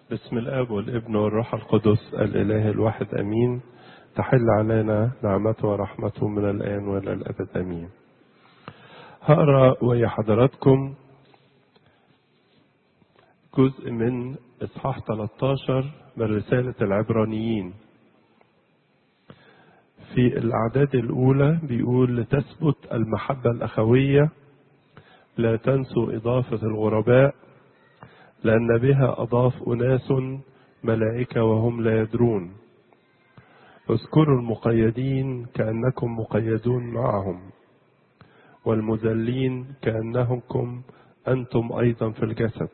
بسم الاب والابن والروح القدس الاله الواحد امين تحل علينا نعمته ورحمته من الان والى الابد امين هقرا ويا حضراتكم جزء من اصحاح 13 من رساله العبرانيين في الاعداد الاولى بيقول لتثبت المحبه الاخويه لا تنسوا اضافه الغرباء لأن بها أضاف أناس ملائكة وهم لا يدرون اذكروا المقيدين كأنكم مقيدون معهم والمذلين كأنهم أنتم أيضا في الجسد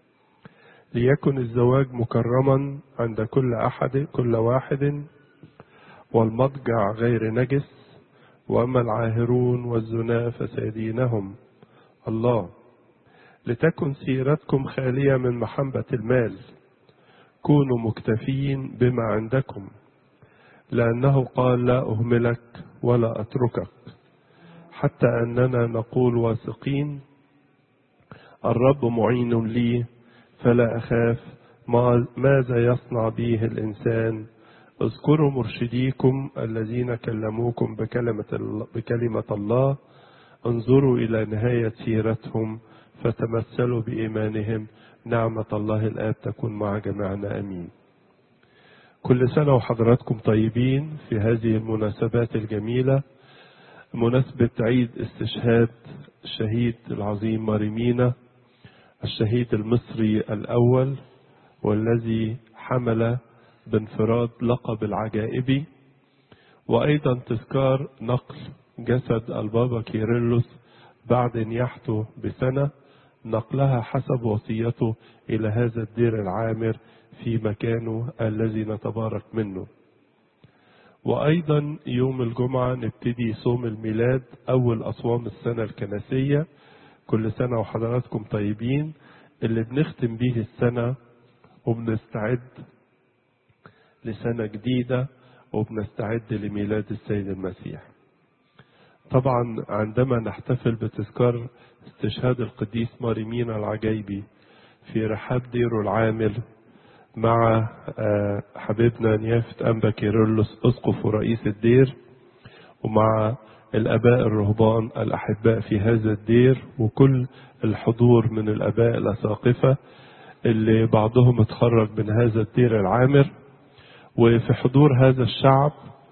ليكن الزواج مكرما عند كل أحد كل واحد والمضجع غير نجس وأما العاهرون والزنا فسيدينهم الله لتكن سيرتكم خالية من محبة المال كونوا مكتفين بما عندكم لأنه قال لا أهملك ولا أتركك حتى أننا نقول واثقين الرب معين لي فلا أخاف ماذا يصنع به الإنسان اذكروا مرشديكم الذين كلموكم بكلمة, بكلمة الله انظروا إلى نهاية سيرتهم فتمثلوا بإيمانهم نعمة الله الآب تكون مع جميعنا أمين كل سنة وحضراتكم طيبين في هذه المناسبات الجميلة مناسبة عيد استشهاد الشهيد العظيم ماريمينا الشهيد المصري الأول والذي حمل بانفراد لقب العجائبي وأيضا تذكار نقل جسد البابا كيرلس بعد نياحته بسنة نقلها حسب وصيته إلى هذا الدير العامر في مكانه الذي نتبارك منه وأيضا يوم الجمعة نبتدي صوم الميلاد أول أصوام السنة الكنسية كل سنة وحضراتكم طيبين اللي بنختم به السنة وبنستعد لسنة جديدة وبنستعد لميلاد السيد المسيح طبعا عندما نحتفل بتذكار استشهاد القديس ماريمينا العجيبي في رحاب ديره العامل مع حبيبنا نيافة أنبا كيرلس أسقف ورئيس الدير ومع الآباء الرهبان الأحباء في هذا الدير وكل الحضور من الآباء الأساقفة اللي بعضهم اتخرج من هذا الدير العامر وفي حضور هذا الشعب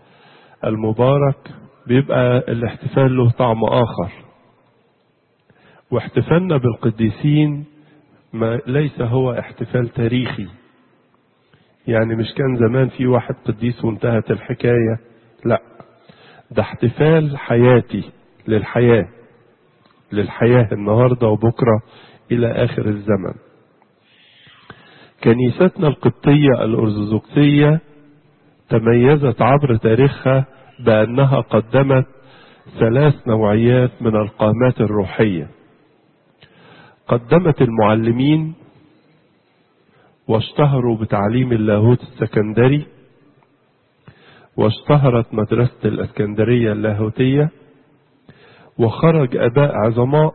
المبارك بيبقى الاحتفال له طعم آخر واحتفالنا بالقديسين ما ليس هو احتفال تاريخي يعني مش كان زمان في واحد قديس وانتهت الحكاية لا ده احتفال حياتي للحياة للحياة النهاردة وبكرة إلى آخر الزمن كنيستنا القبطية الأرثوذكسية تميزت عبر تاريخها بأنها قدمت ثلاث نوعيات من القامات الروحية قدمت المعلمين واشتهروا بتعليم اللاهوت السكندري واشتهرت مدرسة الاسكندرية اللاهوتية وخرج اباء عظماء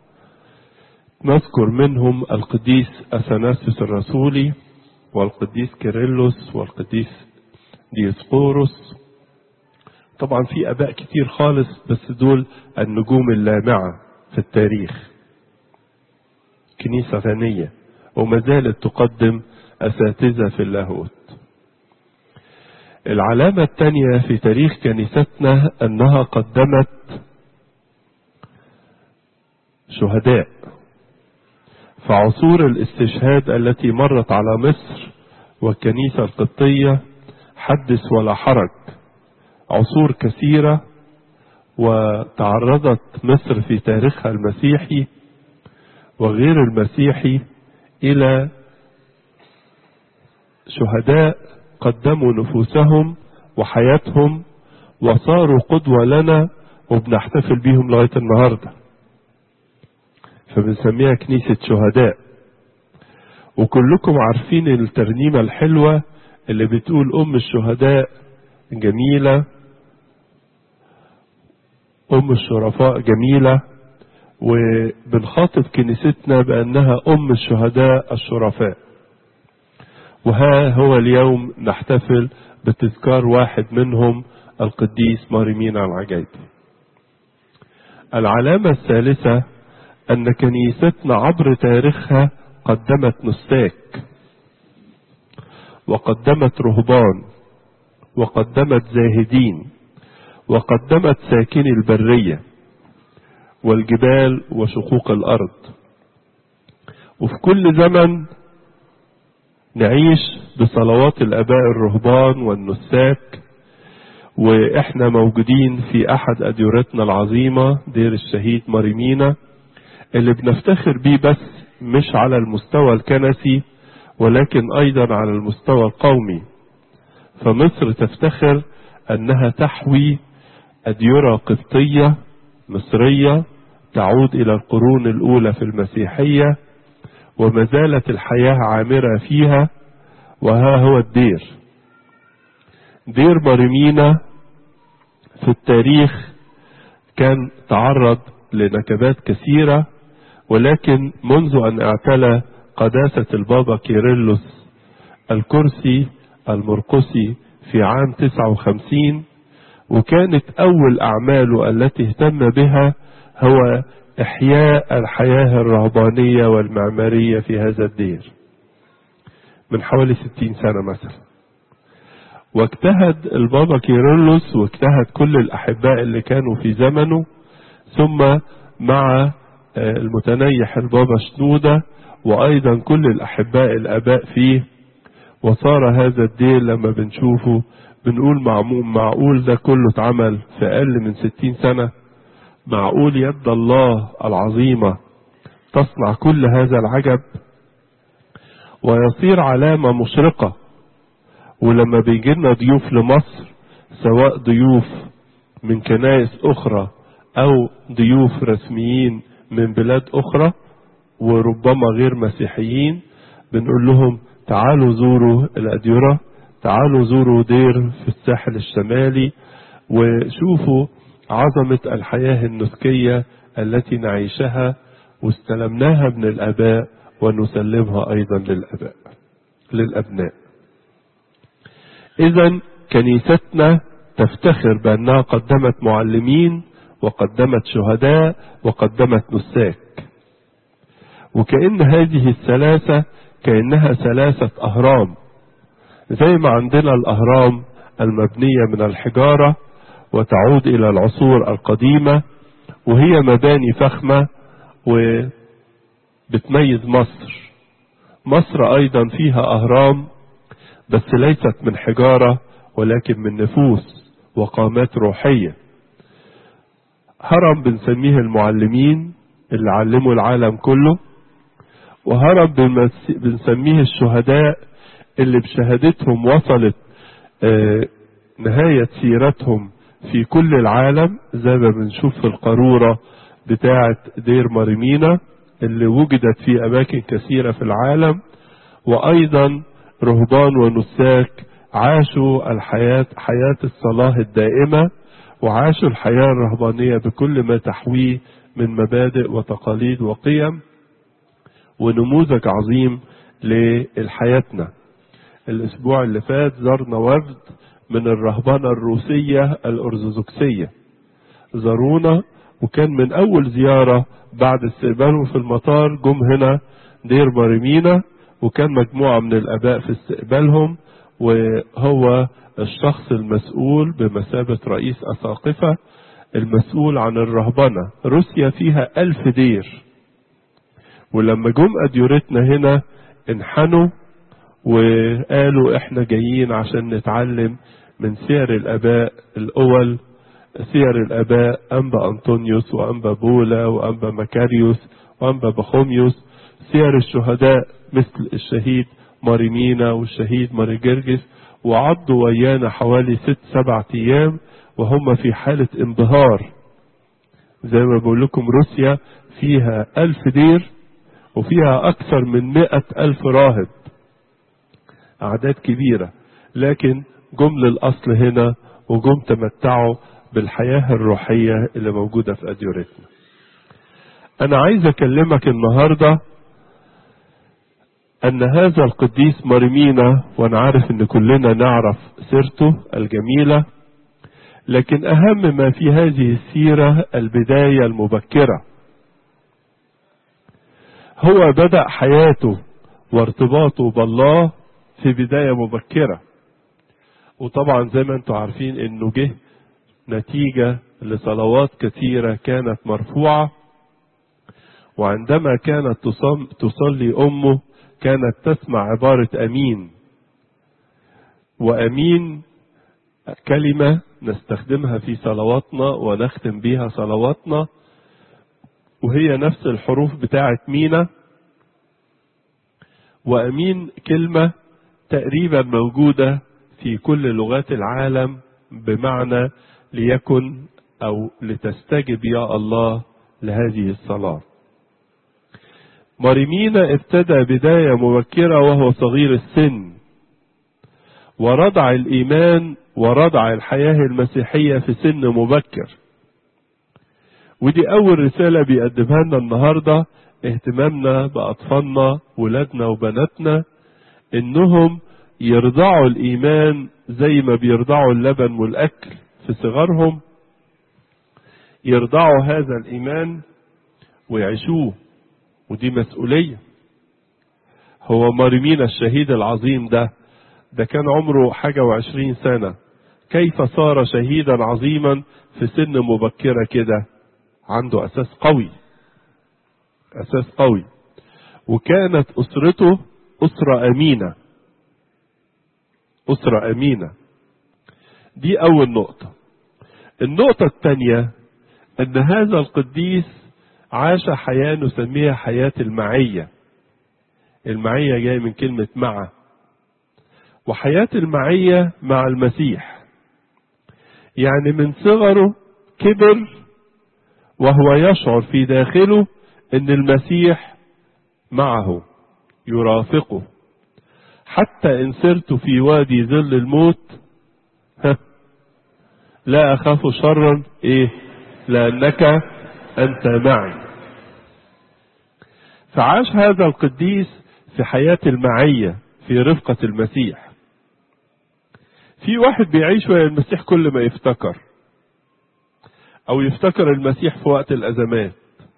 نذكر منهم القديس اثناسيوس الرسولي والقديس كيرلس والقديس ديسقورس طبعا في اباء كتير خالص بس دول النجوم اللامعة في التاريخ كنيسة غنية وما زالت تقدم أساتذة في اللاهوت العلامة الثانية في تاريخ كنيستنا أنها قدمت شهداء فعصور الاستشهاد التي مرت على مصر والكنيسة القبطية حدث ولا حرج عصور كثيرة وتعرضت مصر في تاريخها المسيحي وغير المسيحي إلى شهداء قدموا نفوسهم وحياتهم وصاروا قدوة لنا وبنحتفل بيهم لغاية النهاردة فبنسميها كنيسة شهداء وكلكم عارفين الترنيمة الحلوة اللي بتقول أم الشهداء جميلة أم الشرفاء جميلة وبنخاطب كنيستنا بأنها أم الشهداء الشرفاء وها هو اليوم نحتفل بتذكار واحد منهم القديس ماريمينا العجيبي العلامة الثالثة أن كنيستنا عبر تاريخها قدمت نساك وقدمت رهبان وقدمت زاهدين وقدمت ساكني البرية والجبال وشقوق الأرض وفي كل زمن نعيش بصلوات الآباء الرهبان والنساك وإحنا موجودين في أحد أديرتنا العظيمة دير الشهيد ماريمينا اللي بنفتخر بيه بس مش على المستوى الكنسي ولكن أيضا على المستوى القومي فمصر تفتخر أنها تحوي أديرة قبطية مصرية تعود إلى القرون الأولى في المسيحية وما زالت الحياة عامرة فيها وها هو الدير دير مريمينا في التاريخ كان تعرض لنكبات كثيرة ولكن منذ أن اعتلى قداسة البابا كيرلس الكرسي المرقسي في عام 59 وكانت أول أعماله التي اهتم بها هو إحياء الحياة الرهبانية والمعمارية في هذا الدير من حوالي 60 سنة مثلا واجتهد البابا كيرلس واجتهد كل الأحباء اللي كانوا في زمنه ثم مع المتنيح البابا شنودة وأيضا كل الأحباء الآباء فيه وصار هذا الدير لما بنشوفه بنقول معقول ده كله اتعمل في أقل من ستين سنة معقول يد الله العظيمة تصنع كل هذا العجب ويصير علامة مشرقة ولما بيجي لنا ضيوف لمصر سواء ضيوف من كنائس أخرى أو ضيوف رسميين من بلاد أخرى وربما غير مسيحيين بنقول لهم تعالوا زوروا الأديرة تعالوا زوروا دير في الساحل الشمالي وشوفوا عظمة الحياة النسكية التي نعيشها واستلمناها من الآباء ونسلمها أيضا للآباء للأبناء إذا كنيستنا تفتخر بأنها قدمت معلمين وقدمت شهداء وقدمت نساك وكأن هذه الثلاثة كأنها ثلاثة أهرام زي ما عندنا الأهرام المبنية من الحجارة وتعود إلى العصور القديمة وهي مباني فخمة وبتميز مصر مصر أيضا فيها أهرام بس ليست من حجارة ولكن من نفوس وقامات روحية هرم بنسميه المعلمين اللي علموا العالم كله وهرم بنسميه الشهداء اللي بشهادتهم وصلت نهاية سيرتهم في كل العالم زي ما بنشوف في القارورة بتاعة دير ماريمينا اللي وجدت في أماكن كثيرة في العالم وأيضا رهبان ونساك عاشوا الحياة حياة الصلاة الدائمة وعاشوا الحياة الرهبانية بكل ما تحويه من مبادئ وتقاليد وقيم ونموذج عظيم لحياتنا الأسبوع اللي فات زرنا وفد من الرهبنة الروسية الأرثوذكسية زارونا وكان من أول زيارة بعد استقبالهم في المطار جم هنا دير ماريمينا وكان مجموعة من الآباء في استقبالهم وهو الشخص المسؤول بمثابة رئيس أساقفة المسؤول عن الرهبنة روسيا فيها ألف دير ولما جم أديرتنا هنا انحنوا وقالوا احنا جايين عشان نتعلم من سير الآباء الأول سير الآباء أنبا أنطونيوس وأنبا بولا وأنبا مكاريوس وأنبا بخوميوس سير الشهداء مثل الشهيد ماريمينا والشهيد ماريجرجس وعضوا ويانا حوالي ست سبع أيام وهم في حالة انبهار زي ما بقول لكم روسيا فيها ألف دير وفيها أكثر من مئة ألف راهب أعداد كبيرة لكن جم للأصل هنا وجم تمتعوا بالحياة الروحية اللي موجودة في أديرتنا أنا عايز أكلمك النهاردة أن هذا القديس مرمينا وأنا عارف أن كلنا نعرف سيرته الجميلة لكن أهم ما في هذه السيرة البداية المبكرة هو بدأ حياته وارتباطه بالله في بداية مبكرة وطبعا زي ما انتم عارفين انه جه نتيجة لصلوات كثيرة كانت مرفوعة وعندما كانت تصلي أمه كانت تسمع عبارة أمين وأمين كلمة نستخدمها في صلواتنا ونختم بها صلواتنا وهي نفس الحروف بتاعة مينا وأمين كلمة تقريبا موجودة في كل لغات العالم بمعنى ليكن أو لتستجب يا الله لهذه الصلاة مريمينا ابتدى بداية مبكرة وهو صغير السن ورضع الإيمان ورضع الحياة المسيحية في سن مبكر ودي أول رسالة بيقدمها لنا النهاردة اهتمامنا بأطفالنا ولادنا وبناتنا إنهم يرضعوا الإيمان زي ما بيرضعوا اللبن والأكل في صغرهم يرضعوا هذا الإيمان ويعيشوه ودي مسؤولية هو مريمين الشهيد العظيم ده ده كان عمره حاجة وعشرين سنة كيف صار شهيدا عظيما في سن مبكرة كده عنده أساس قوي أساس قوي وكانت أسرته أسرة أمينة أسرة أمينة دي أول نقطة النقطة الثانية أن هذا القديس عاش حياة نسميها حياة المعية المعية جاية من كلمة مع وحياة المعية مع المسيح يعني من صغره كبر وهو يشعر في داخله ان المسيح معه يرافقه حتى ان سرت في وادي ظل الموت ها لا اخاف شرا ايه لانك انت معي فعاش هذا القديس في حياة المعية في رفقة المسيح في واحد بيعيش ويا المسيح كل ما يفتكر او يفتكر المسيح في وقت الازمات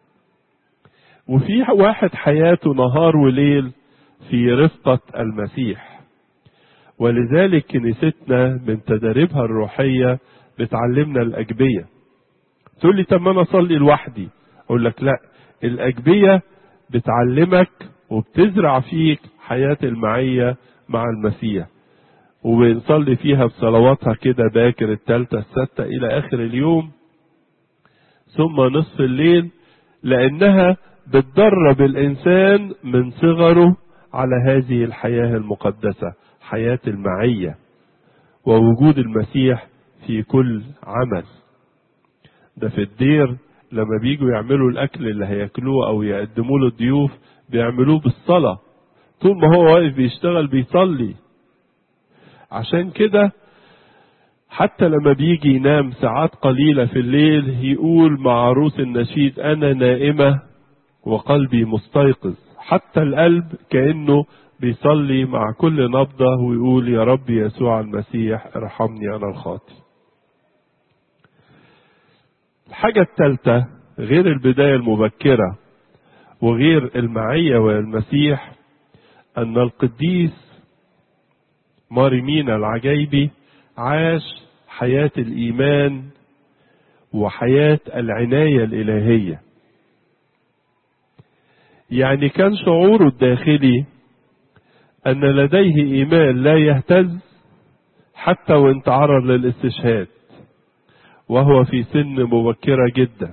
وفي واحد حياته نهار وليل في رفقة المسيح ولذلك كنيستنا من تدريبها الروحية بتعلمنا الأجبية تقول لي طب ما انا اصلي لوحدي اقول لك لا الأجبية بتعلمك وبتزرع فيك حياة المعية مع المسيح وبنصلي فيها بصلواتها كده باكر التالتة الستة إلى آخر اليوم ثم نصف الليل لأنها بتدرب الإنسان من صغره على هذه الحياة المقدسة حياة المعية ووجود المسيح في كل عمل ده في الدير لما بيجوا يعملوا الأكل اللي هياكلوه أو يقدموه للضيوف بيعملوه بالصلاة طول ما هو واقف بيشتغل بيصلي عشان كده حتى لما بيجي ينام ساعات قليلة في الليل يقول مع عروس النشيد أنا نائمة وقلبي مستيقظ حتى القلب كأنه بيصلي مع كل نبضة ويقول يا رب يسوع المسيح ارحمني أنا الخاطي الحاجة الثالثة غير البداية المبكرة وغير المعية والمسيح أن القديس ماريمين العجيبي عاش حياة الإيمان وحياة العناية الإلهية يعني كان شعوره الداخلي أن لديه إيمان لا يهتز حتى وإن تعرض للاستشهاد وهو في سن مبكرة جدا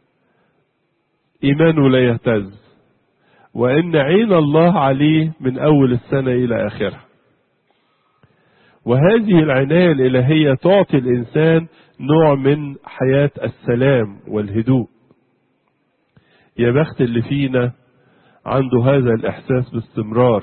إيمانه لا يهتز وإن عين الله عليه من أول السنة إلى آخرها وهذه العناية الإلهية تعطي الإنسان نوع من حياة السلام والهدوء يا بخت اللي فينا عنده هذا الإحساس باستمرار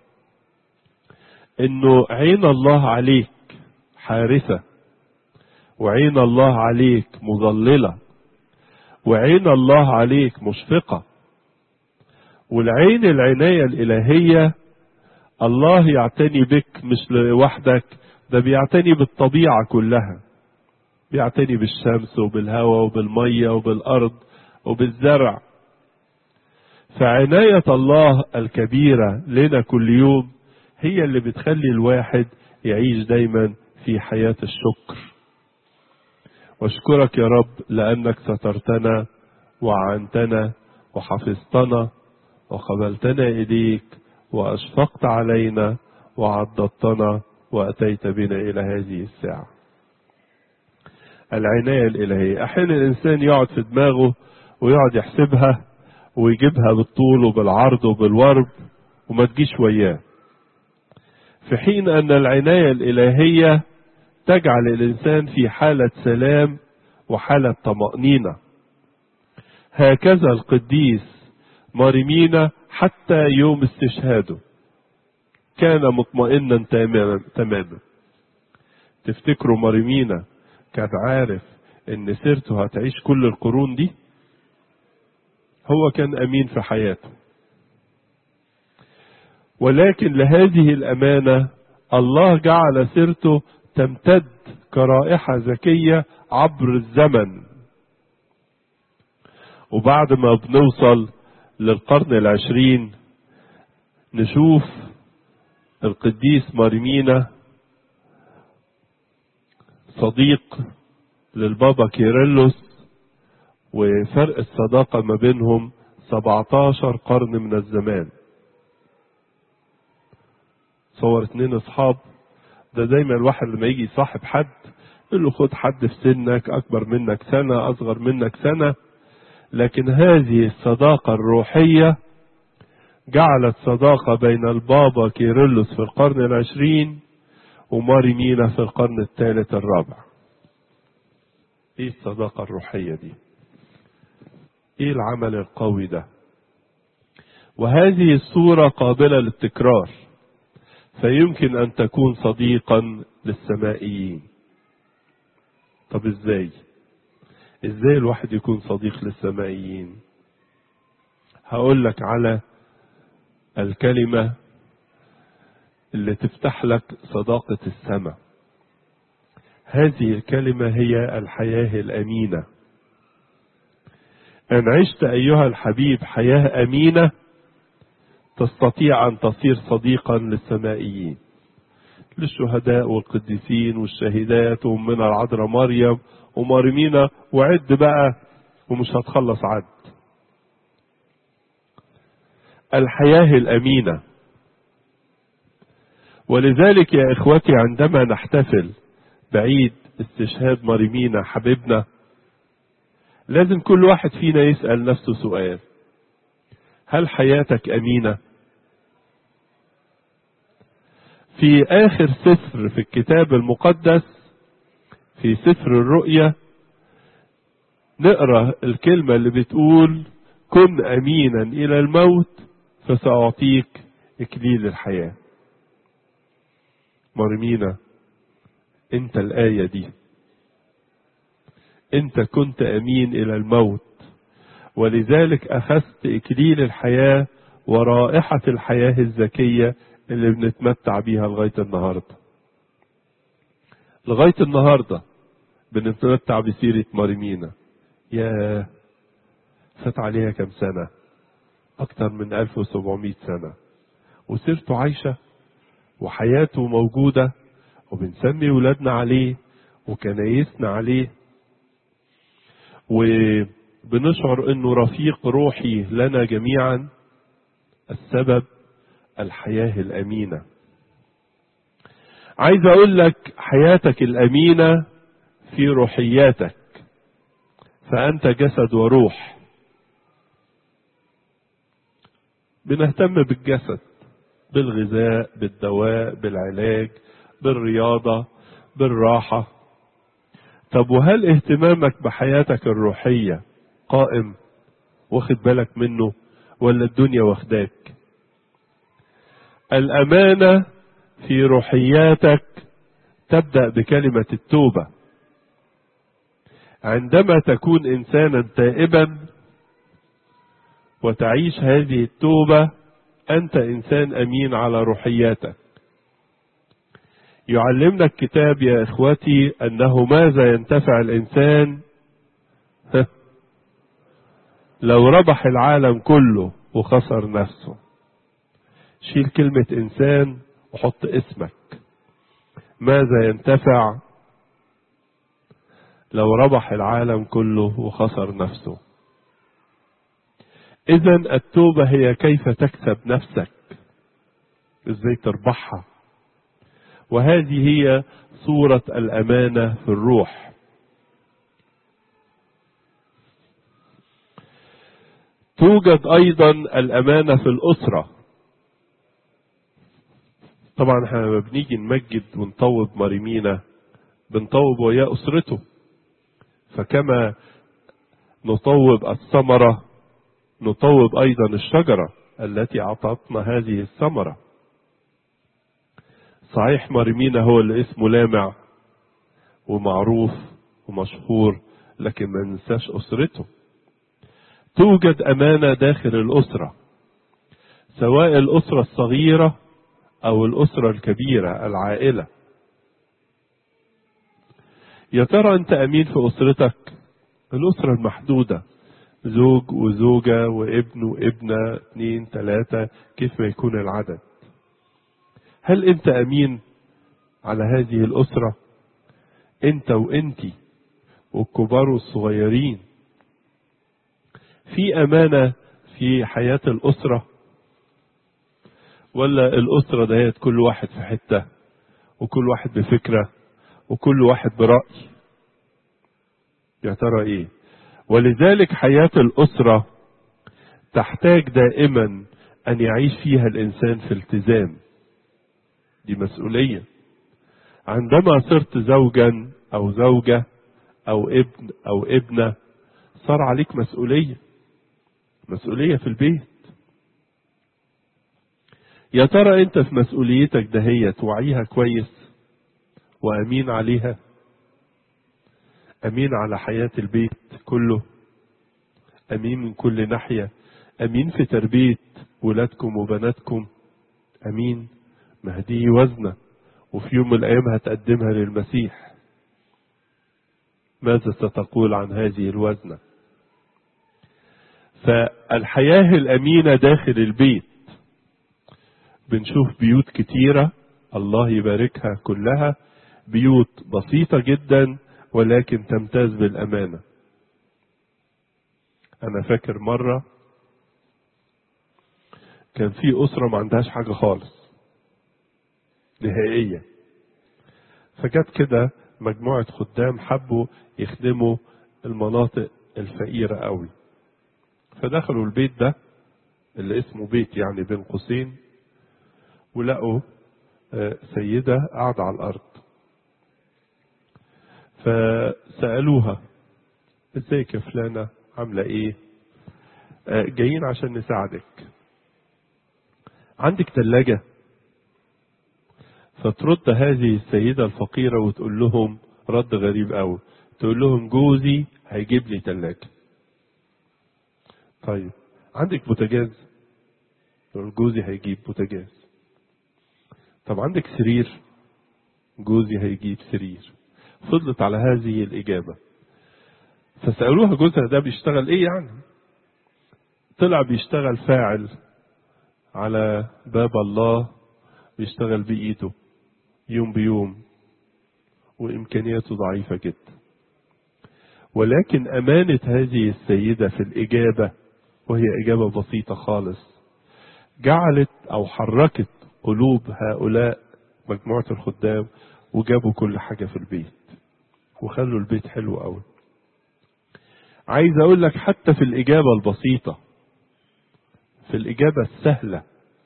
إنه عين الله عليك حارسة وعين الله عليك مظللة وعين الله عليك مشفقة والعين العناية الإلهية الله يعتني بك مش لوحدك ده بيعتني بالطبيعة كلها بيعتني بالشمس وبالهواء وبالمية وبالأرض وبالزرع فعناية الله الكبيرة لنا كل يوم هي اللي بتخلي الواحد يعيش دايما في حياة الشكر واشكرك يا رب لأنك سترتنا وعنتنا وحفظتنا وقبلتنا إليك وأشفقت علينا وعضدتنا وأتيت بنا إلى هذه الساعة العناية الإلهية أحيانا الإنسان يقعد في دماغه ويقعد يحسبها ويجيبها بالطول وبالعرض وبالورب وما تجيش وياه في حين أن العناية الإلهية تجعل الإنسان في حالة سلام وحالة طمأنينة هكذا القديس ماريمينا حتى يوم استشهاده كان مطمئنا تماما تماما تفتكروا ماريمينا كان عارف ان سيرته هتعيش كل القرون دي هو كان امين في حياته ولكن لهذه الامانه الله جعل سيرته تمتد كرائحه زكيه عبر الزمن وبعد ما بنوصل للقرن العشرين نشوف القديس مارمينا صديق للبابا كيرلس وفرق الصداقة ما بينهم 17 قرن من الزمان صور اتنين اصحاب ده دايما الواحد لما يجي يصاحب حد يقول له خد حد في سنك اكبر منك سنة اصغر منك سنة لكن هذه الصداقة الروحية جعلت صداقة بين البابا كيرلس في القرن العشرين وماري مينا في القرن الثالث الرابع ايه الصداقة الروحية دي ايه العمل القوي ده وهذه الصورة قابلة للتكرار فيمكن ان تكون صديقا للسمائيين طب ازاي ازاي الواحد يكون صديق للسمائيين هقول لك على الكلمة اللي تفتح لك صداقة السماء هذه الكلمة هي الحياة الأمينة أن عشت أيها الحبيب حياة أمينة تستطيع أن تصير صديقا للسمائيين للشهداء والقديسين والشهيدات ومن العذراء مريم ومارمينا وعد بقى ومش هتخلص عد الحياة الأمينة ولذلك يا إخوتي عندما نحتفل بعيد استشهاد مريمينا حبيبنا لازم كل واحد فينا يسأل نفسه سؤال هل حياتك أمينة في آخر سفر في الكتاب المقدس في سفر الرؤيا نقرا الكلمة اللي بتقول كن أمينا إلى الموت فسأعطيك إكليل الحياة مرمينا انت الآية دي انت كنت أمين إلى الموت ولذلك أخذت إكليل الحياة ورائحة الحياة الزكية اللي بنتمتع بيها لغاية النهاردة لغاية النهاردة بنتمتع بسيرة مريمينا يا فات عليها كم سنة أكتر من 1700 سنة وسيرته عايشة وحياته موجودة وبنسمي ولادنا عليه وكنايسنا عليه وبنشعر انه رفيق روحي لنا جميعا السبب الحياة الأمينة عايز أقول لك حياتك الأمينة في روحياتك فأنت جسد وروح بنهتم بالجسد بالغذاء بالدواء بالعلاج بالرياضة بالراحة طب وهل اهتمامك بحياتك الروحية قائم واخد بالك منه ولا الدنيا واخداك الأمانة في روحياتك تبدأ بكلمة التوبة عندما تكون إنسانا تائبا وتعيش هذه التوبة أنت إنسان أمين على روحياتك يعلمنا الكتاب يا إخوتي أنه ماذا ينتفع الإنسان لو ربح العالم كله وخسر نفسه شيل كلمة إنسان وحط اسمك ماذا ينتفع لو ربح العالم كله وخسر نفسه إذا التوبة هي كيف تكسب نفسك إزاي تربحها وهذه هي صورة الأمانة في الروح توجد أيضا الأمانة في الأسرة طبعا احنا لما بنيجي نمجد ونطوب مريمينا بنطوب وياه أسرته فكما نطوب الثمرة نطوب أيضا الشجرة التي أعطتنا هذه الثمرة صحيح مريمينا هو اللي اسمه لامع ومعروف ومشهور لكن ما ننساش أسرته توجد أمانة داخل الأسرة سواء الأسرة الصغيرة أو الأسرة الكبيرة العائلة يا ترى أنت أمين في أسرتك الأسرة المحدودة زوج وزوجة وابن وابنة اثنين ثلاثة كيف ما يكون العدد هل أنت أمين على هذه الأسرة أنت وأنتي والكبار والصغيرين في أمانة في حياة الأسرة ولا الأسرة ديت كل واحد في حتة وكل واحد بفكرة وكل واحد برأي يا ترى إيه ولذلك حياة الأسرة تحتاج دائما أن يعيش فيها الإنسان في التزام دي مسؤولية عندما صرت زوجا أو زوجة أو ابن أو ابنة صار عليك مسؤولية مسؤولية في البيت يا ترى انت في مسؤوليتك دهيت توعيها كويس وامين عليها امين على حياة البيت كله امين من كل ناحية امين في تربية ولادكم وبناتكم امين ما دي وزنة وفي يوم من الايام هتقدمها للمسيح ماذا ستقول عن هذه الوزنه فالحياة الأمينة داخل البيت بنشوف بيوت كتيرة الله يباركها كلها بيوت بسيطة جدا ولكن تمتاز بالأمانة أنا فاكر مرة كان في أسرة ما عندهاش حاجة خالص نهائية فجت كده مجموعة خدام حبوا يخدموا المناطق الفقيرة قوي فدخلوا البيت ده اللي اسمه بيت يعني بين قوسين ولقوا سيدة قاعدة على الأرض فسألوها ازيك يا فلانة عاملة ايه جايين عشان نساعدك عندك ثلاجة فترد هذه السيدة الفقيرة وتقول لهم رد غريب قوي تقول لهم جوزي هيجيب لي ثلاجة طيب عندك بوتاجاز جوزي هيجيب بوتاجاز طب عندك سرير جوزي هيجيب سرير فضلت على هذه الإجابة فسألوها جوزها ده بيشتغل إيه يعني طلع بيشتغل فاعل على باب الله بيشتغل بإيده يوم بيوم وإمكانياته ضعيفة جدا ولكن أمانة هذه السيدة في الإجابة وهي إجابة بسيطة خالص جعلت أو حركت قلوب هؤلاء مجموعة الخدام وجابوا كل حاجة في البيت وخلوا البيت حلو قوي عايز أقول لك حتى في الإجابة البسيطة في الإجابة السهلة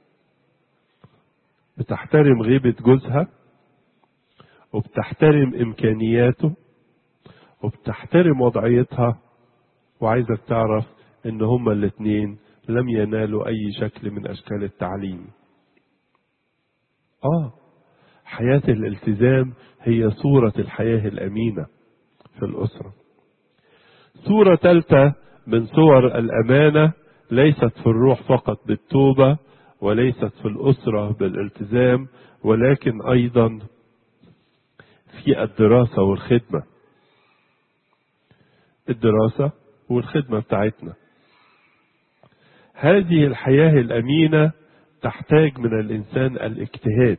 بتحترم غيبة جوزها وبتحترم إمكانياته وبتحترم وضعيتها وعايزك تعرف ان هما الاتنين لم ينالوا اي شكل من اشكال التعليم اه حياة الالتزام هي صورة الحياة الامينة في الاسرة صورة ثالثة من صور الامانة ليست في الروح فقط بالتوبة وليست في الأسرة بالالتزام ولكن أيضا في الدراسة والخدمة الدراسة والخدمة بتاعتنا هذه الحياة الأمينة تحتاج من الإنسان الاجتهاد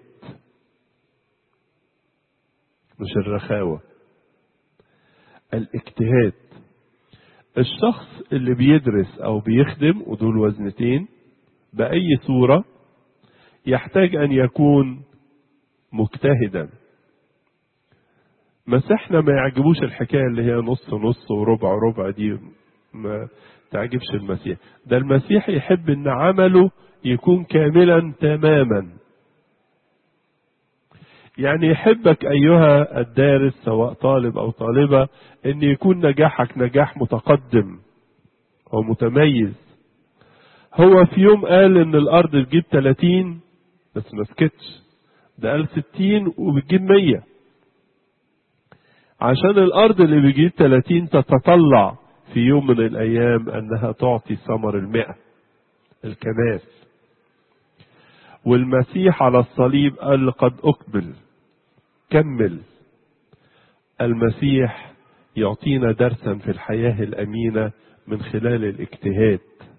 مش الرخاوة الاجتهاد الشخص اللي بيدرس أو بيخدم ودول وزنتين بأي صورة يحتاج أن يكون مجتهدا مسيحنا ما يعجبوش الحكاية اللي هي نص نص وربع ربع دي ما تعجبش المسيح ده المسيح يحب ان عمله يكون كاملا تماما يعني يحبك ايها الدارس سواء طالب او طالبة ان يكون نجاحك نجاح متقدم ومتميز هو في يوم قال ان الارض تجيب 30 بس ما سكتش ده قال 60 وبتجيب 100 عشان الارض اللي بيجيب 30 تتطلع في يوم من الايام انها تعطي ثمر المئة الكناس والمسيح على الصليب قال قد اقبل كمل المسيح يعطينا درسا في الحياة الامينة من خلال الاجتهاد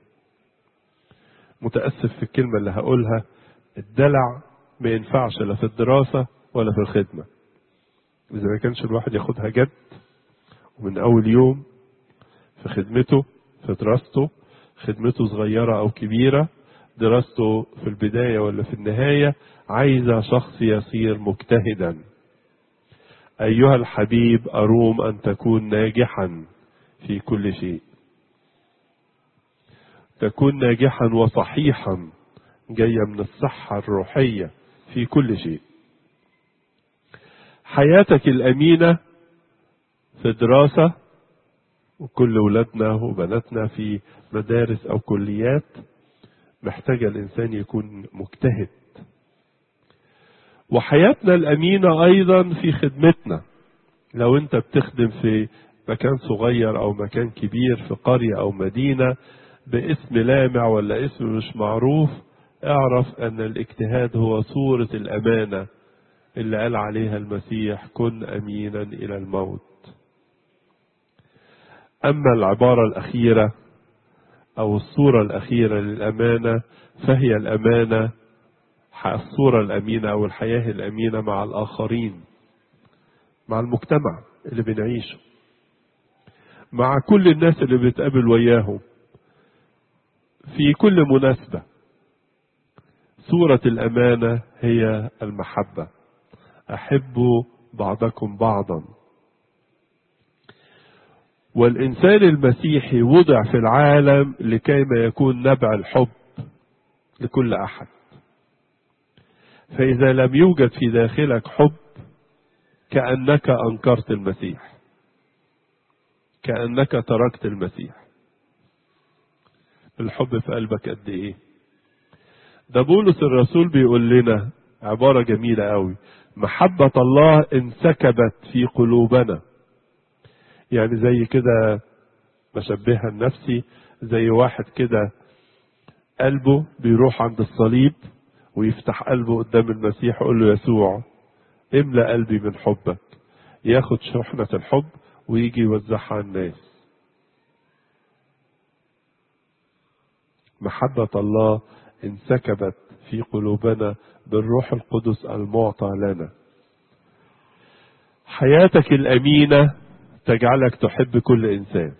متأسف في الكلمة اللي هقولها الدلع ما ينفعش لا في الدراسة ولا في الخدمة إذا ما كانش الواحد ياخدها جد ومن أول يوم في خدمته في دراسته خدمته صغيرة أو كبيرة دراسته في البداية ولا في النهاية عايزة شخص يصير مجتهدا أيها الحبيب أروم أن تكون ناجحا في كل شيء تكون ناجحا وصحيحا جاية من الصحة الروحية في كل شيء حياتك الأمينة في دراسة وكل ولادنا وبناتنا في مدارس أو كليات محتاجة الإنسان يكون مجتهد وحياتنا الأمينة أيضا في خدمتنا لو أنت بتخدم في مكان صغير أو مكان كبير في قرية أو مدينة باسم لامع ولا اسم مش معروف اعرف أن الاجتهاد هو صورة الأمانة اللي قال عليها المسيح كن أمينا إلى الموت أما العبارة الأخيرة أو الصورة الأخيرة للأمانة فهي الأمانة الصورة الأمينة أو الحياة الأمينة مع الآخرين مع المجتمع اللي بنعيشه مع كل الناس اللي بتقابل وياهم في كل مناسبة صورة الأمانة هي المحبة أحبوا بعضكم بعضا والإنسان المسيحي وضع في العالم لكيما يكون نبع الحب لكل أحد فإذا لم يوجد في داخلك حب كأنك أنكرت المسيح كأنك تركت المسيح الحب في قلبك قد إيه ده بولس الرسول بيقول لنا عبارة جميلة قوي محبة الله انسكبت في قلوبنا يعني زي كده بشبهها لنفسي زي واحد كده قلبه بيروح عند الصليب ويفتح قلبه قدام المسيح يقول له يسوع املأ قلبي من حبك ياخد شحنة الحب ويجي يوزعها على الناس محبة الله انسكبت في قلوبنا بالروح القدس المعطى لنا حياتك الأمينة تجعلك تحب كل إنسان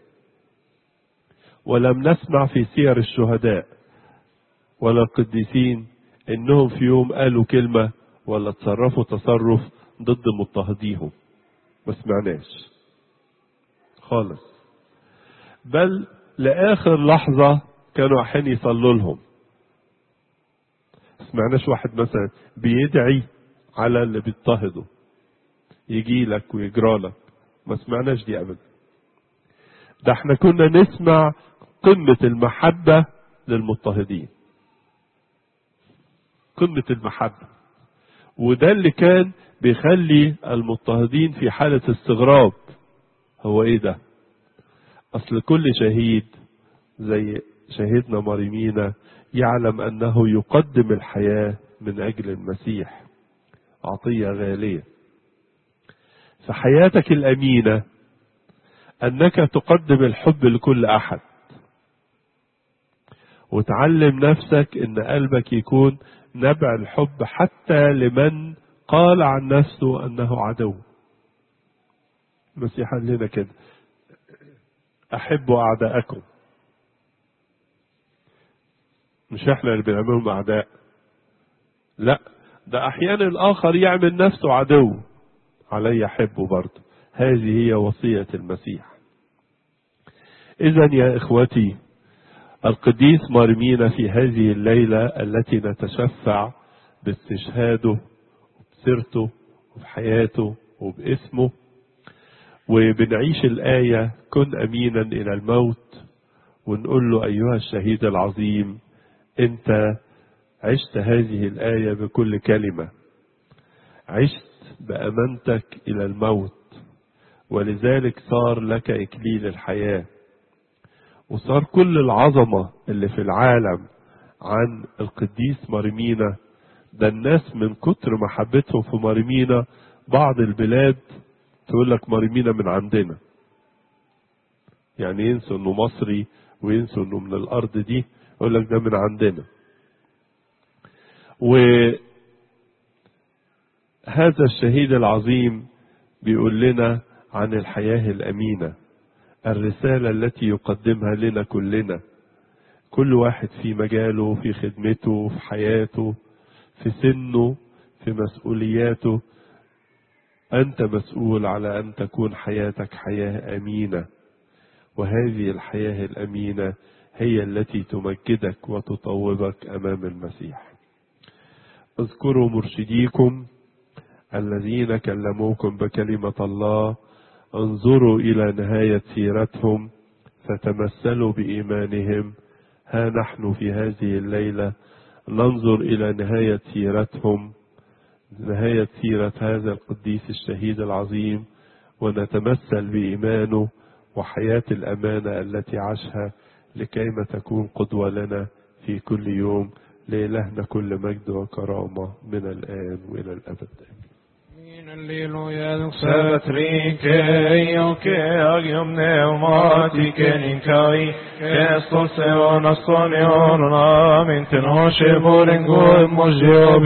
ولم نسمع في سير الشهداء ولا القديسين إنهم في يوم قالوا كلمة ولا تصرفوا تصرف ضد مضطهديهم ما سمعناش خالص بل لآخر لحظة كانوا أحيانا يصلوا لهم سمعناش واحد مثلا بيدعي على اللي بيضطهده يجي لك ويجرى لك ما سمعناش دي ابدا ده احنا كنا نسمع قمة المحبة للمضطهدين قمة المحبة وده اللي كان بيخلي المضطهدين في حالة استغراب هو ايه ده اصل كل شهيد زي شهيدنا مريمينا يعلم أنه يقدم الحياة من أجل المسيح عطية غالية فحياتك الأمينة أنك تقدم الحب لكل أحد وتعلم نفسك أن قلبك يكون نبع الحب حتى لمن قال عن نفسه أنه عدو المسيح قال لنا كده أحبوا أعداءكم مش احنا اللي بنعملهم أعداء لا ده أحيانا الآخر يعمل نفسه عدو علي أحبه برضه هذه هي وصية المسيح إذا يا إخوتي القديس مرمينا في هذه الليلة التي نتشفع باستشهاده وبسيرته وبحياته وباسمه وبنعيش الآية كن أمينا إلى الموت ونقول له أيها الشهيد العظيم أنت عشت هذه الآية بكل كلمة عشت بأمانتك إلى الموت ولذلك صار لك إكليل الحياة وصار كل العظمة اللي في العالم عن القديس مرمينا ده الناس من كتر محبتهم في مرمينا بعض البلاد تقول لك مرمينا من عندنا يعني ينسوا انه مصري وينسوا انه من الارض دي يقول لك ده من عندنا وهذا الشهيد العظيم بيقول لنا عن الحياة الأمينة الرسالة التي يقدمها لنا كلنا كل واحد في مجاله في خدمته في حياته في سنه في مسؤولياته أنت مسؤول على أن تكون حياتك حياة أمينة وهذه الحياة الأمينة هي التي تمجدك وتطوبك أمام المسيح اذكروا مرشديكم الذين كلموكم بكلمة الله انظروا إلى نهاية سيرتهم فتمثلوا بإيمانهم ها نحن في هذه الليلة ننظر إلى نهاية سيرتهم نهاية سيرة هذا القديس الشهيد العظيم ونتمثل بإيمانه وحياة الأمانة التي عاشها لكيما تكون قدوة لنا في كل يوم لإلهنا كل مجد وكرامة من الآن وإلى الأبد Sabatrike och agium pneumatiken in kai Kestos evanaston i orna Minten hoshe boren god mojio